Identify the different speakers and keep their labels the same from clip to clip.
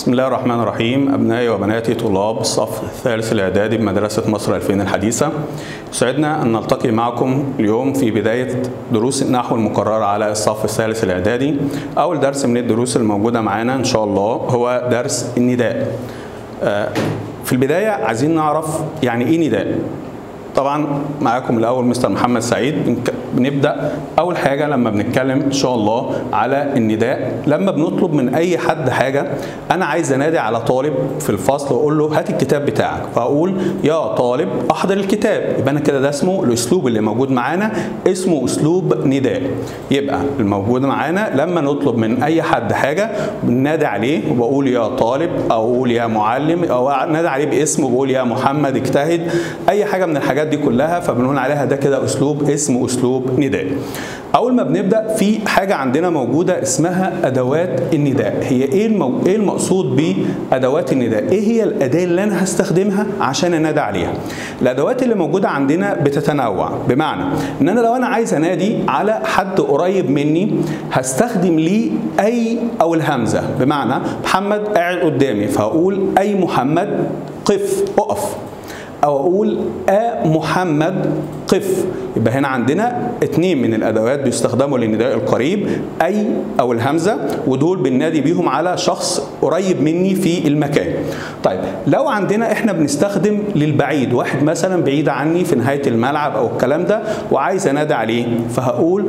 Speaker 1: بسم الله الرحمن الرحيم أبنائي وبناتي طلاب الصف الثالث الإعدادي بمدرسة مصر 2000 الحديثة يسعدنا أن نلتقي معكم اليوم في بداية دروس النحو المقررة على الصف الثالث الإعدادي أول درس من الدروس الموجودة معانا إن شاء الله هو درس النداء في البداية عايزين نعرف يعني إيه نداء طبعا معاكم الاول مستر محمد سعيد بنبدا اول حاجه لما بنتكلم ان شاء الله على النداء لما بنطلب من اي حد حاجه انا عايز انادي على طالب في الفصل واقول له هات الكتاب بتاعك فاقول يا طالب احضر الكتاب يبقى انا كده ده اسمه الاسلوب اللي موجود معانا اسمه اسلوب نداء يبقى الموجود معانا لما نطلب من اي حد حاجه بننادي عليه وبقول يا طالب او اقول يا معلم او نادي عليه باسمه وبقول يا محمد اجتهد اي حاجه من الحاجات دي كلها فبنقول عليها ده كده اسلوب اسمه اسلوب نداء اول ما بنبدا في حاجه عندنا موجوده اسمها ادوات النداء هي ايه المو... ايه المقصود بادوات النداء ايه هي الاداه اللي انا هستخدمها عشان انادي عليها الادوات اللي موجوده عندنا بتتنوع بمعنى ان انا لو انا عايز انادي على حد قريب مني هستخدم ليه اي او الهمزه بمعنى محمد قاعد قدامي فهقول اي محمد قف اقف او اقول ا محمد قف يبقى هنا عندنا اتنين من الادوات بيستخدموا للنداء القريب اي او الهمزه ودول بننادي بيهم على شخص قريب مني في المكان طيب لو عندنا احنا بنستخدم للبعيد واحد مثلا بعيد عني في نهايه الملعب او الكلام ده وعايز انادي عليه فهقول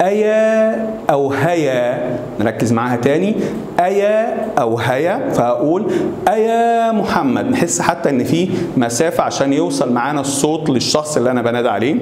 Speaker 1: ايا او هيا نركز معاها تاني ايا او هيا فهقول ايا محمد نحس حتى ان في مسافه عشان يوصل معانا الصوت للشخص اللي انا بنادي عليه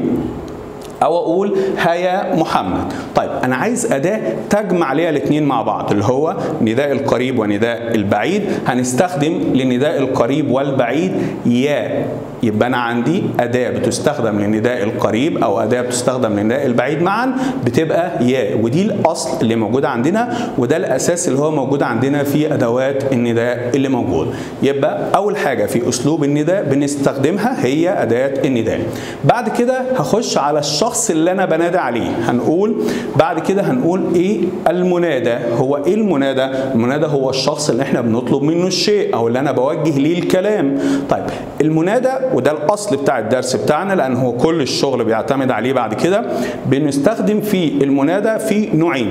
Speaker 1: او اقول هيا محمد طيب انا عايز اداه تجمع ليها الاثنين مع بعض اللي هو نداء القريب ونداء البعيد هنستخدم لنداء القريب والبعيد يا يبقى انا عندي اداه بتستخدم للنداء القريب او اداه بتستخدم للنداء البعيد معا بتبقى يا ودي الاصل اللي موجود عندنا وده الاساس اللي هو موجود عندنا في ادوات النداء اللي موجود يبقى اول حاجه في اسلوب النداء بنستخدمها هي اداه النداء بعد كده هخش على الشخص اللي انا بنادى عليه هنقول بعد كده هنقول ايه المنادى هو ايه المنادى المنادى هو الشخص اللي احنا بنطلب منه الشيء او اللي انا بوجه ليه الكلام طيب المنادى وده الاصل بتاع الدرس بتاعنا لان هو كل الشغل بيعتمد عليه بعد كده بنستخدم في المنادى في نوعين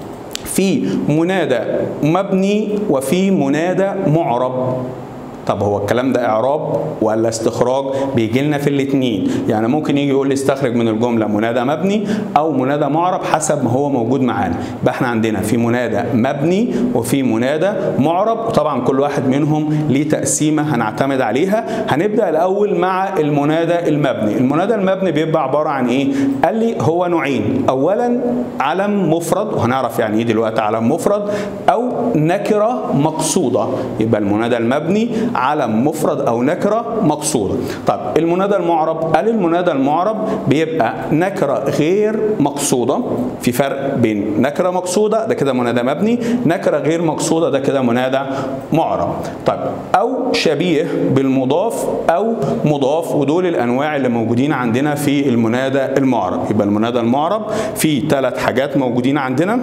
Speaker 1: في منادى مبني وفي منادى معرب طب هو الكلام ده اعراب ولا استخراج بيجي لنا في الاثنين يعني ممكن يجي يقول لي استخرج من الجمله منادى مبني او منادى معرب حسب ما هو موجود معانا يبقى احنا عندنا في منادى مبني وفي منادى معرب وطبعا كل واحد منهم ليه تقسيمه هنعتمد عليها هنبدا الاول مع المنادى المبني المنادى المبني بيبقى عباره عن ايه قال لي هو نوعين اولا علم مفرد وهنعرف يعني ايه دلوقتي علم مفرد او نكره مقصوده يبقى المنادى المبني علم مفرد او نكره مقصوده طب المنادى المعرب قال المنادى المعرب بيبقى نكره غير مقصوده في فرق بين نكره مقصوده ده كده منادى مبني نكره غير مقصوده ده كده منادى معرب طيب او شبيه بالمضاف او مضاف ودول الانواع اللي موجودين عندنا في المنادى المعرب يبقى المنادى المعرب في ثلاث حاجات موجودين عندنا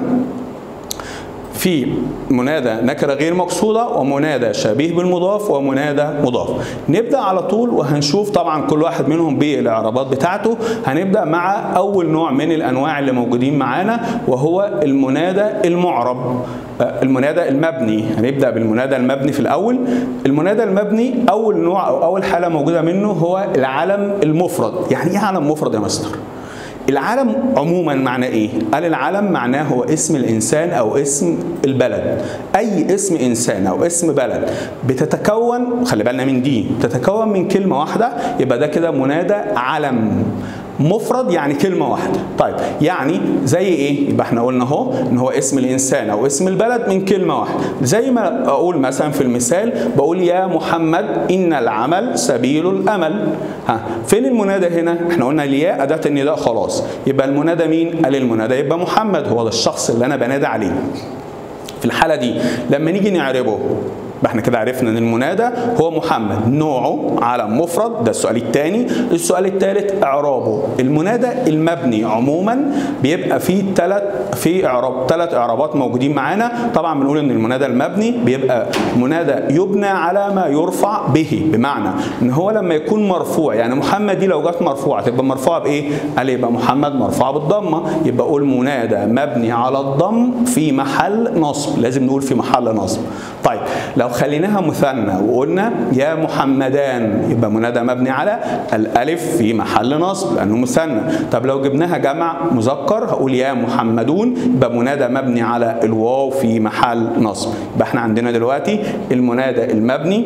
Speaker 1: في منادى نكره غير مقصوده ومنادى شبيه بالمضاف ومنادى مضاف نبدا على طول وهنشوف طبعا كل واحد منهم بالاعرابات بتاعته هنبدا مع اول نوع من الانواع اللي موجودين معانا وهو المنادى المعرب المنادى المبني هنبدا بالمنادى المبني في الاول المنادى المبني اول نوع او اول حاله موجوده منه هو العلم المفرد يعني ايه علم مفرد يا مستر العلم عموما معناه ايه؟ قال العلم معناه هو اسم الانسان او اسم البلد. اي اسم انسان او اسم بلد بتتكون خلي بالنا من دي تتكون من كلمه واحده يبقى ده كده منادى علم. مفرد يعني كلمه واحده طيب يعني زي ايه يبقى احنا قلنا اهو ان هو اسم الانسان او اسم البلد من كلمه واحده زي ما اقول مثلا في المثال بقول يا محمد ان العمل سبيل الامل ها فين المنادى هنا احنا قلنا الياء اداه النداء خلاص يبقى المنادى مين قال المنادى يبقى محمد هو ده الشخص اللي انا بنادى عليه في الحاله دي لما نيجي نعربه يبقى احنا كده عرفنا ان المنادى هو محمد نوعه علم مفرد ده السؤال الثاني السؤال الثالث اعرابه المنادى المبني عموما بيبقى فيه ثلاث في اعراب ثلاث اعرابات موجودين معانا طبعا بنقول ان المنادى المبني بيبقى منادى يبنى على ما يرفع به بمعنى ان هو لما يكون مرفوع يعني محمد دي لو جت مرفوعه تبقى مرفوعه بايه قال يبقى محمد مرفوعه بالضمه يبقى اقول منادى مبني على الضم في محل نصب لازم نقول في محل نصب طيب لو خليناها مثنى وقلنا يا محمدان يبقى منادى مبني على الالف في محل نصب لانه مثنى طب لو جبناها جمع مذكر هقول يا محمدون يبقى منادى مبني على الواو في محل نصب يبقى احنا عندنا دلوقتي المنادى المبني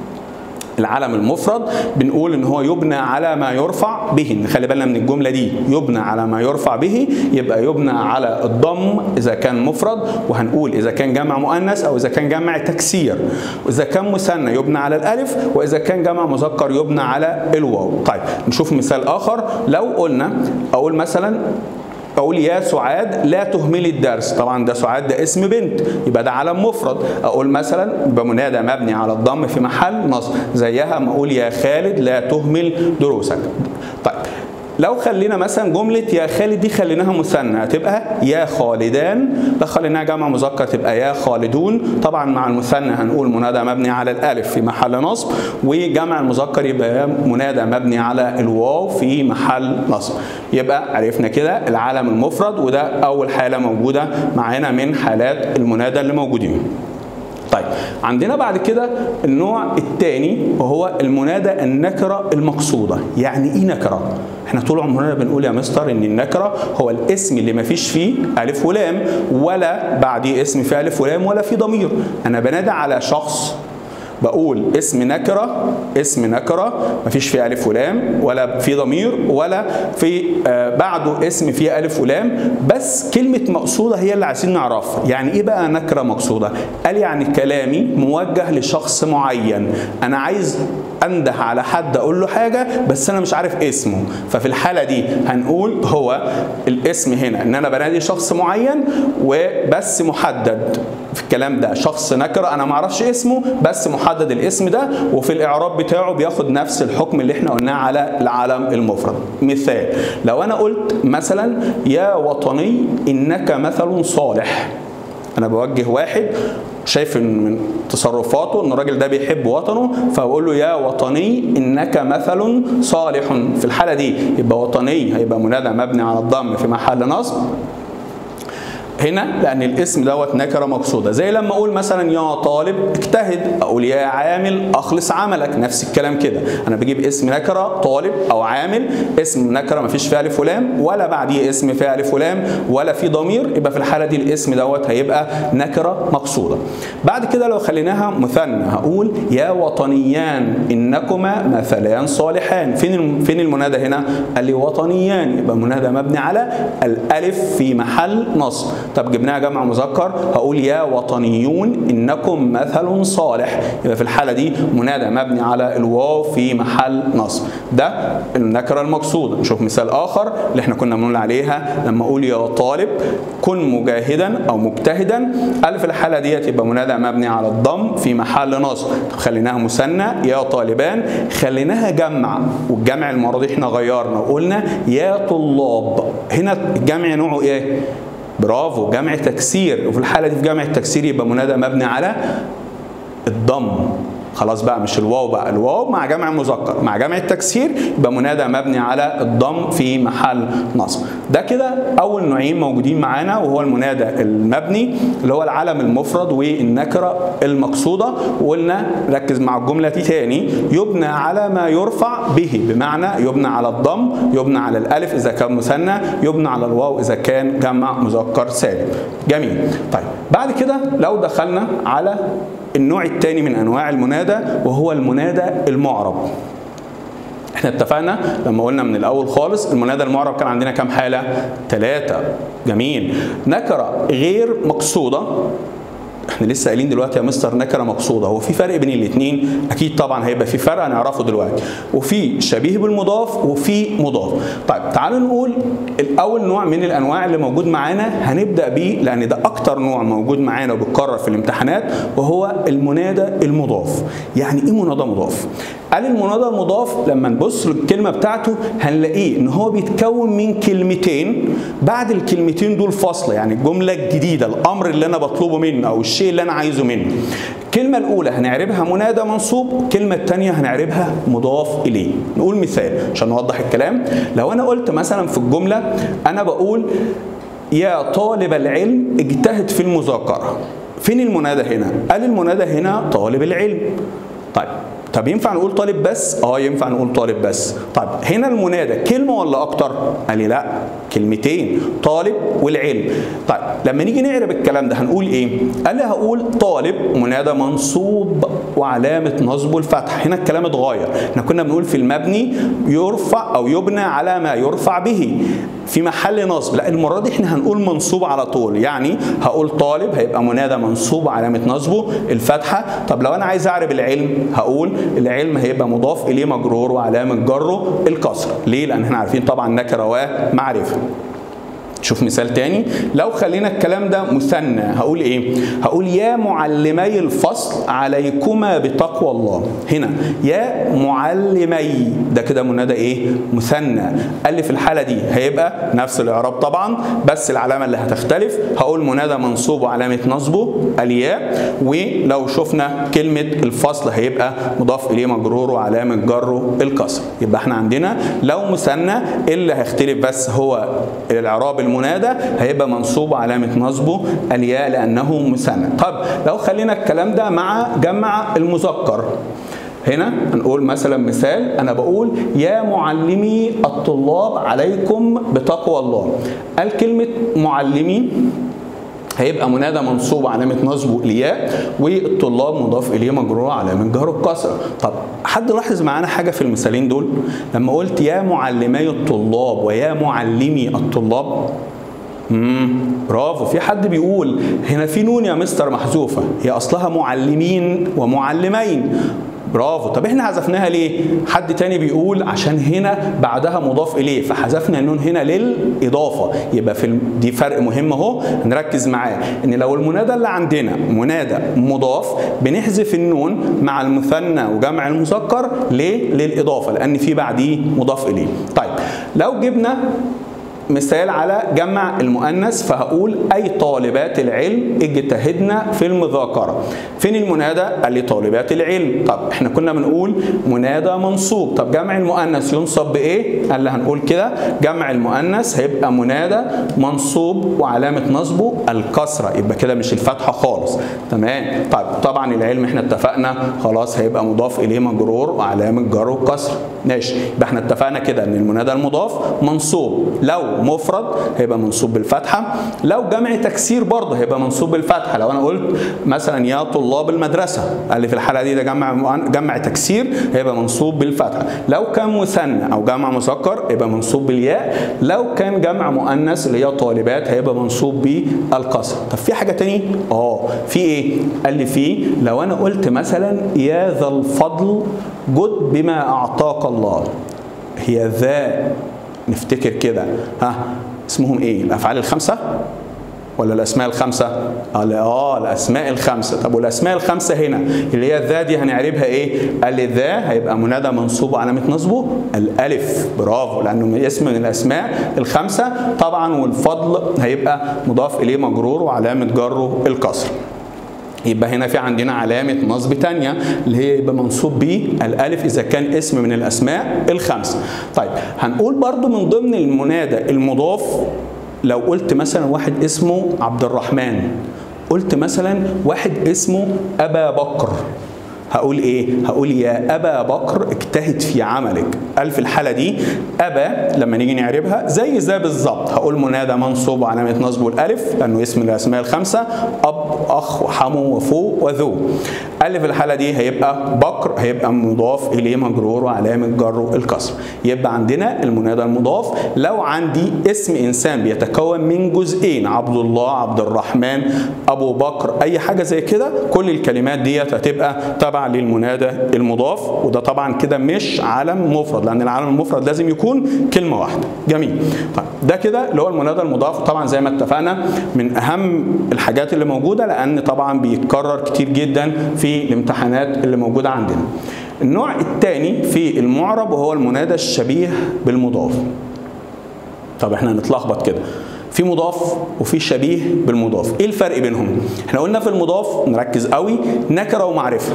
Speaker 1: العلم المفرد بنقول ان هو يبنى على ما يرفع به نخلي بالنا من الجمله دي يبنى على ما يرفع به يبقى يبنى على الضم اذا كان مفرد وهنقول اذا كان جمع مؤنث او اذا كان جمع تكسير واذا كان مثنى يبنى على الالف واذا كان جمع مذكر يبنى على الواو طيب نشوف مثال اخر لو قلنا اقول مثلا اقول يا سعاد لا تهملي الدرس طبعا ده سعاد ده اسم بنت يبقى ده علم مفرد اقول مثلا بمنادى مبني على الضم في محل نصب زيها ما اقول يا خالد لا تهمل دروسك طيب لو خلينا مثلا جملة يا خالد دي خليناها مثنى هتبقى يا خالدان لو خليناها جمع مذكر تبقى يا خالدون طبعا مع المثنى هنقول منادى مبني على الألف في محل نصب وجمع المذكر يبقى منادى مبني على الواو في محل نصب يبقى عرفنا كده العالم المفرد وده أول حالة موجودة معانا من حالات المنادى اللي موجودين طيب عندنا بعد كده النوع الثاني وهو المنادى النكره المقصوده يعني ايه نكره احنا طول عمرنا بنقول يا مستر ان النكره هو الاسم اللي ما فيش فيه الف ولام ولا بعديه اسم فيه الف ولام ولا فيه ضمير انا بنادى على شخص بقول اسم نكره اسم نكره مفيش فيه الف ولام ولا في ضمير ولا في آه بعده اسم فيه الف ولام بس كلمه مقصوده هي اللي عايزين نعرفها يعني ايه بقى نكره مقصوده قال يعني كلامي موجه لشخص معين انا عايز انده على حد اقول له حاجه بس انا مش عارف اسمه ففي الحاله دي هنقول هو الاسم هنا ان انا بنادي شخص معين وبس محدد في الكلام ده شخص نكره انا ما اعرفش اسمه بس محدد الاسم ده وفي الاعراب بتاعه بياخد نفس الحكم اللي احنا قلناه على العلم المفرد مثال لو انا قلت مثلا يا وطني انك مثل صالح انا بوجه واحد شايف من تصرفاته ان الراجل ده بيحب وطنه فبقول له يا وطني انك مثل صالح في الحاله دي يبقى وطني هيبقى منادى مبني على الضم في محل نصب هنا لان الاسم دوت نكره مقصوده زي لما اقول مثلا يا طالب اجتهد اقول يا عامل اخلص عملك نفس الكلام كده انا بجيب اسم نكره طالب او عامل اسم نكره مفيش فيه الف ولام ولا بعديه اسم فيه الف ولام ولا في ضمير يبقى في الحاله دي الاسم دوت هيبقى نكره مقصوده بعد كده لو خليناها مثنى هقول يا وطنيان انكما مثلان صالحان فين فين المنادى هنا قال لي وطنيان يبقى منادى مبني على الالف في محل نصب طب جبناها جمع مذكر هقول يا وطنيون انكم مثل صالح يبقى في الحاله دي منادى مبني على الواو في محل نصب ده النكره المقصوده نشوف مثال اخر اللي احنا كنا بنقول عليها لما اقول يا طالب كن مجاهدا او مجتهدا قال في الحاله ديت يبقى منادى مبني على الضم في محل نصب طب خليناها مثنى يا طالبان خليناها جمع والجمع المره دي احنا غيرنا وقلنا يا طلاب هنا الجمع نوعه ايه برافو جمع تكسير وفي الحاله دي في جمع التكسير يبقى منادى مبني على الضم خلاص بقى مش الواو بقى الواو مع جمع مذكر مع جمع التكسير يبقى منادى مبني على الضم في محل نصب ده كده اول نوعين موجودين معانا وهو المنادى المبني اللي هو العلم المفرد والنكره المقصوده وقلنا ركز مع الجمله دي تاني يبنى على ما يرفع به بمعنى يبنى على الضم يبنى على الالف اذا كان مثنى يبنى على الواو اذا كان جمع مذكر سالم جميل طيب بعد كده لو دخلنا على النوع الثاني من انواع المنادى وهو المنادى المعرب احنا اتفقنا لما قلنا من الاول خالص المنادى المعرب كان عندنا كام حاله ثلاثه جميل نكره غير مقصوده احنا لسه قايلين دلوقتي يا مستر نكره مقصوده هو في فرق بين الاثنين اكيد طبعا هيبقى في فرق هنعرفه دلوقتي وفي شبيه بالمضاف وفي مضاف طيب تعالوا نقول الاول نوع من الانواع اللي موجود معانا هنبدا بيه لان ده اكتر نوع موجود معانا وبيتكرر في الامتحانات وهو المنادى المضاف يعني ايه منادى مضاف قال المنادى المضاف لما نبص للكلمه بتاعته هنلاقيه ان هو بيتكون من كلمتين بعد الكلمتين دول فاصله يعني الجمله الجديده الامر اللي انا بطلبه منه او الشيء اللي انا عايزه منه الكلمه الاولى هنعربها منادى منصوب الكلمه الثانيه هنعربها مضاف اليه نقول مثال عشان نوضح الكلام لو انا قلت مثلا في الجمله انا بقول يا طالب العلم اجتهد في المذاكره فين المنادى هنا قال المنادى هنا طالب العلم طيب طب ينفع نقول طالب بس؟ اه ينفع نقول طالب بس. طيب هنا المنادى كلمه ولا اكتر؟ قال لي لا كلمتين طالب والعلم. طيب لما نيجي نعرب الكلام ده هنقول ايه؟ قال لي هقول طالب منادى منصوب وعلامه نصبه الفتح. هنا الكلام اتغير. احنا كنا بنقول في المبني يرفع او يبنى على ما يرفع به. في محل نصب لا المره دي احنا هنقول منصوب على طول يعني هقول طالب هيبقى منادى منصوب علامه نصبه الفتحه طب لو انا عايز اعرب العلم هقول العلم هيبقى مضاف اليه مجرور وعلامه جره الكسر ليه لان احنا عارفين طبعا نكره ومعرفه شوف مثال تاني لو خلينا الكلام ده مثنى هقول ايه هقول يا معلمي الفصل عليكما بتقوى الله هنا يا معلمي ده كده منادى ايه مثنى قال لي في الحاله دي هيبقى نفس الاعراب طبعا بس العلامه اللي هتختلف هقول منادى منصوب وعلامه نصبه الياء ولو شفنا كلمه الفصل هيبقى مضاف اليه مجرور وعلامه جره الكسر يبقى احنا عندنا لو مثنى اللي هيختلف بس هو الاعراب المنادى هيبقى منصوب علامة نصبه الياء لأنه مثنى طب لو خلينا الكلام ده مع جمع المذكر هنا هنقول مثلا مثال انا بقول يا معلمي الطلاب عليكم بتقوى الله قال كلمه معلمي هيبقى منادى منصوب علامة نصبه الياء والطلاب مضاف إليه مجرور علامة جهر الكسرة طب حد لاحظ معانا حاجة في المثالين دول لما قلت يا معلمي الطلاب ويا معلمي الطلاب امم برافو في حد بيقول هنا في نون يا مستر محذوفة هي أصلها معلمين ومعلمين برافو طب احنا حذفناها ليه حد تاني بيقول عشان هنا بعدها مضاف اليه فحذفنا النون هنا للاضافه يبقى في دي فرق مهم اهو نركز معاه ان لو المنادى اللي عندنا منادى مضاف بنحذف النون مع المثنى وجمع المذكر ليه للاضافه لان في بعديه مضاف اليه طيب لو جبنا مثال على جمع المؤنث فهقول اي طالبات العلم اجتهدنا في المذاكره فين المنادى قال لي طالبات العلم طب احنا كنا بنقول منادى منصوب طب جمع المؤنث ينصب بايه قال لي هنقول كده جمع المؤنث هيبقى منادى منصوب وعلامه نصبه الكسره يبقى كده مش الفتحه خالص تمام طيب طبعا العلم احنا اتفقنا خلاص هيبقى مضاف اليه مجرور وعلامه جر وكسر ماشي يبقى احنا اتفقنا كده ان المنادى المضاف منصوب لو مفرد هيبقى منصوب بالفتحه لو جمع تكسير برضه هيبقى منصوب بالفتحه لو انا قلت مثلا يا طلاب المدرسه قال لي في الحاله دي ده جمع جمع تكسير هيبقى منصوب بالفتحه لو كان مثنى او جمع مذكر يبقى منصوب بالياء لو كان جمع مؤنث اللي هي طالبات هيبقى منصوب بالكسر طب في حاجه تاني اه في ايه قال لي في لو انا قلت مثلا يا ذا الفضل جد بما اعطاك الله هي ذا نفتكر كده ها اسمهم ايه الافعال الخمسه ولا الاسماء الخمسه قال اه الاسماء الخمسه طب والاسماء الخمسه هنا اللي هي ذا دي هنعربها ايه قال لي ذا هيبقى منادى منصوب علامه نصبه الالف برافو لانه اسم من الاسماء الخمسه طبعا والفضل هيبقى مضاف اليه مجرور وعلامه جره الكسر يبقى هنا في عندنا علامة نصب تانية اللي هي يبقى منصوب به الألف إذا كان اسم من الأسماء الخمسة. طيب هنقول برضو من ضمن المنادى المضاف لو قلت مثلا واحد اسمه عبد الرحمن قلت مثلا واحد اسمه أبا بكر هقول ايه هقول يا ابا بكر اجتهد في عملك قال في الحاله دي ابا لما نيجي نعربها زي ذا بالظبط هقول منادى منصوب وعلامه نصبه الالف لانه اسم من الاسماء الخمسه اب اخ وحمو وفو وذو قال لي في الحاله دي هيبقى بكر هيبقى مضاف اليه مجرور وعلامه جره الكسر يبقى عندنا المنادى المضاف لو عندي اسم انسان بيتكون من جزئين عبد الله عبد الرحمن ابو بكر اي حاجه زي كده كل الكلمات ديت هتبقى تبع للمنادى المضاف وده طبعا كده مش علم مفرد لان العلم المفرد لازم يكون كلمه واحده جميل طيب ده كده اللي هو المنادى المضاف طبعا زي ما اتفقنا من اهم الحاجات اللي موجوده لان طبعا بيتكرر كتير جدا في الامتحانات اللي موجوده عندنا النوع الثاني في المعرب وهو المنادى الشبيه بالمضاف طب احنا هنتلخبط كده في مضاف وفي شبيه بالمضاف ايه الفرق بينهم احنا قلنا في المضاف نركز قوي نكره ومعرفه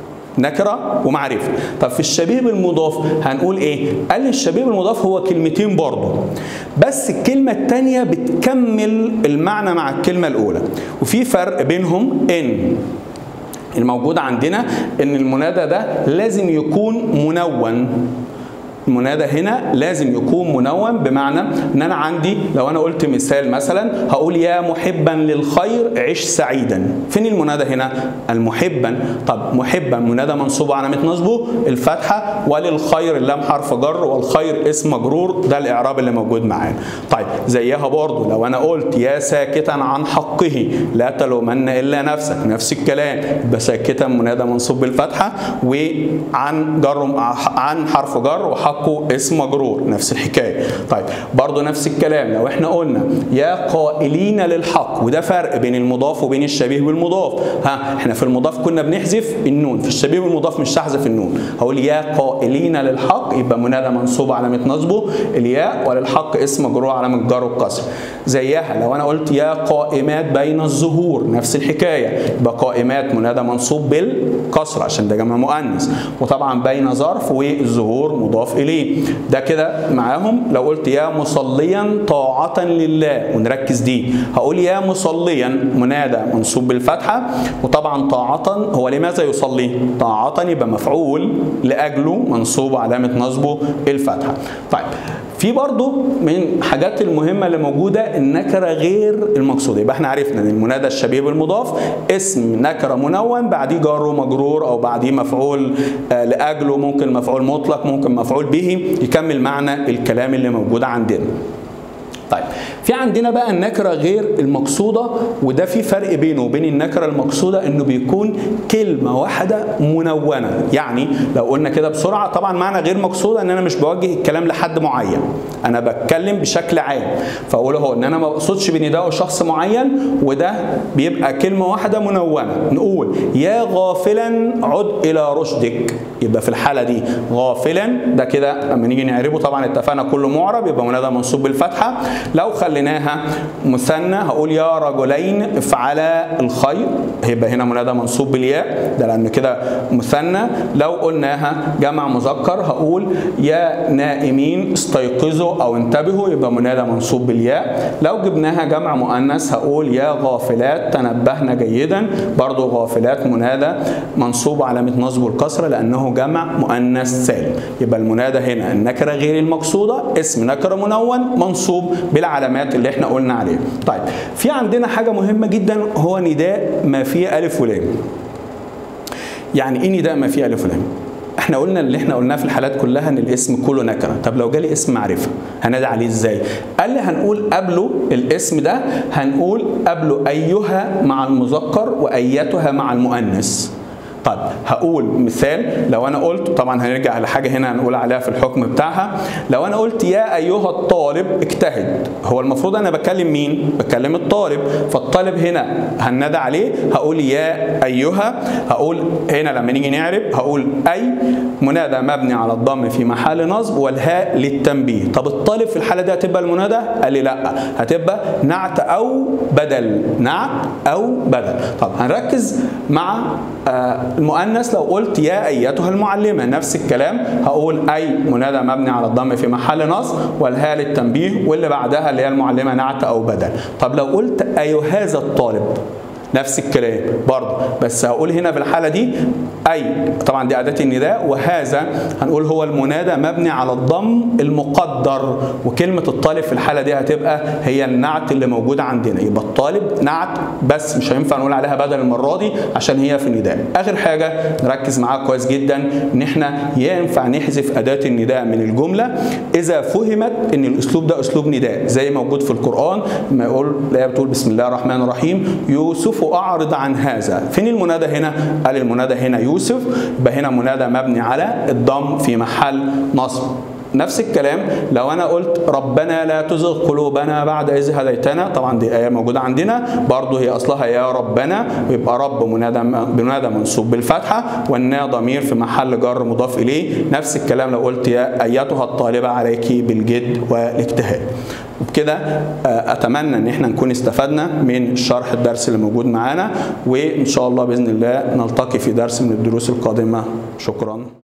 Speaker 1: نكره ومعرفه طب في الشبيه بالمضاف هنقول ايه قال لي الشبيه بالمضاف هو كلمتين برضه بس الكلمه الثانيه بتكمل المعنى مع الكلمه الاولى وفي فرق بينهم ان الموجود عندنا ان المنادى ده لازم يكون منون المنادى هنا لازم يكون منون بمعنى ان انا عندي لو انا قلت مثال مثلا هقول يا محبا للخير عش سعيدا فين المنادى هنا المحبا طب محبا منادى منصوب علامه نصبه الفتحه وللخير اللام حرف جر والخير اسم مجرور ده الاعراب اللي موجود معانا طيب زيها برضو لو انا قلت يا ساكتا عن حقه لا تلومن الا نفسك نفس الكلام يبقى ساكتا منادى منصوب بالفتحه وعن جر عن حرف جر وحق حقه اسم مجرور نفس الحكايه طيب برضو نفس الكلام لو احنا قلنا يا قائلين للحق وده فرق بين المضاف وبين الشبيه بالمضاف ها احنا في المضاف كنا بنحذف النون في الشبيه بالمضاف مش هحذف النون هقول يا قائلين للحق يبقى منادى منصوب علامه نصبه الياء وللحق اسم مجرور علامه جر والكسر زيها لو انا قلت يا قائمات بين الظهور نفس الحكايه يبقى قائمات منادى منصوب بالكسر عشان ده جمع مؤنث وطبعا بين ظرف والظهور مضاف اليه اليه ده كده معاهم لو قلت يا مصليا طاعة لله ونركز دي هقول يا مصليا منادى منصوب بالفتحة وطبعا طاعة هو لماذا يصلي طاعة يبقى مفعول لأجله منصوب علامة نصبه الفتحة طيب في برضو من حاجات المهمة اللي موجودة النكرة غير المقصودة يبقى احنا عرفنا ان المنادى الشبيه بالمضاف اسم نكرة منون بعديه جار ومجرور او بعديه مفعول آه لأجله ممكن مفعول مطلق ممكن مفعول به يكمل معنى الكلام اللي موجود عندنا طيب في عندنا بقى النكره غير المقصوده وده في فرق بينه وبين النكره المقصوده انه بيكون كلمه واحده منونه يعني لو قلنا كده بسرعه طبعا معنى غير مقصوده ان انا مش بوجه الكلام لحد معين انا بتكلم بشكل عام فاقول اهو ان انا ما بقصدش بنداء شخص معين وده بيبقى كلمه واحده منونه نقول يا غافلا عد الى رشدك يبقى في الحاله دي غافلا ده كده لما نيجي نعربه طبعا اتفقنا كله معرب يبقى منادى منصوب بالفتحه لو خليناها مثنى هقول يا رجلين افعلا الخير هيبقى هنا منادى منصوب بالياء ده لان كده مثنى لو قلناها جمع مذكر هقول يا نائمين استيقظوا او انتبهوا يبقى منادى منصوب بالياء لو جبناها جمع مؤنث هقول يا غافلات تنبهنا جيدا برضو غافلات منادى منصوب علامه نصبه الكسره لانه جمع مؤنث سالم يبقى المنادى هنا النكره غير المقصوده اسم نكره منون منصوب بالعلامات اللي احنا قلنا عليها طيب في عندنا حاجه مهمه جدا هو نداء ما فيه الف ولام يعني ايه نداء ما فيه الف ولام احنا قلنا اللي احنا قلناه في الحالات كلها ان الاسم كله نكره طب لو جالي اسم معرفه هنادي عليه ازاي قال لي هنقول قبله الاسم ده هنقول قبله ايها مع المذكر وايتها مع المؤنث طيب هقول مثال لو انا قلت طبعا هنرجع لحاجه هنا هنقول عليها في الحكم بتاعها لو انا قلت يا ايها الطالب اجتهد هو المفروض انا بكلم مين بكلم الطالب فالطالب هنا هنادى عليه هقول يا ايها هقول هنا لما نيجي نعرب هقول اي منادى مبني على الضم في محل نصب والهاء للتنبيه طب الطالب في الحاله دي هتبقى المنادى قال لي لا هتبقى نعت او بدل نعت او بدل طب هنركز مع آه المؤنث لو قلت يا ايتها المعلمه نفس الكلام هقول اي منادى مبني على الضم في محل نصب والهاء للتنبيه واللي بعدها اللي هي المعلمه نعت او بدل طب لو قلت اي هذا الطالب نفس الكلام برضه بس هقول هنا في الحاله دي اي طبعا دي اداه النداء وهذا هنقول هو المنادى مبني على الضم المقدر وكلمه الطالب في الحاله دي هتبقى هي النعت اللي موجوده عندنا يبقى الطالب نعت بس مش هينفع نقول عليها بدل المره دي عشان هي في النداء اخر حاجه نركز معاها كويس جدا ان احنا ينفع نحذف اداه النداء من الجمله اذا فهمت ان الاسلوب ده اسلوب نداء زي موجود في القران ما يقول الايه بتقول بسم الله الرحمن الرحيم يوسف اعرض عن هذا فين المنادى هنا قال المنادى هنا يوسف يبقى هنا منادى مبني على الضم في محل نصب نفس الكلام لو انا قلت ربنا لا تزغ قلوبنا بعد اذ هديتنا طبعا دي ايه موجوده عندنا برضو هي اصلها يا ربنا ويبقى رب منادى منادى منصوب بالفتحه والنا ضمير في محل جر مضاف اليه نفس الكلام لو قلت يا ايتها الطالبه عليك بالجد والاجتهاد وبكده اتمنى ان احنا نكون استفدنا من شرح الدرس اللي موجود معانا وان شاء الله باذن الله نلتقي في درس من الدروس القادمه شكرا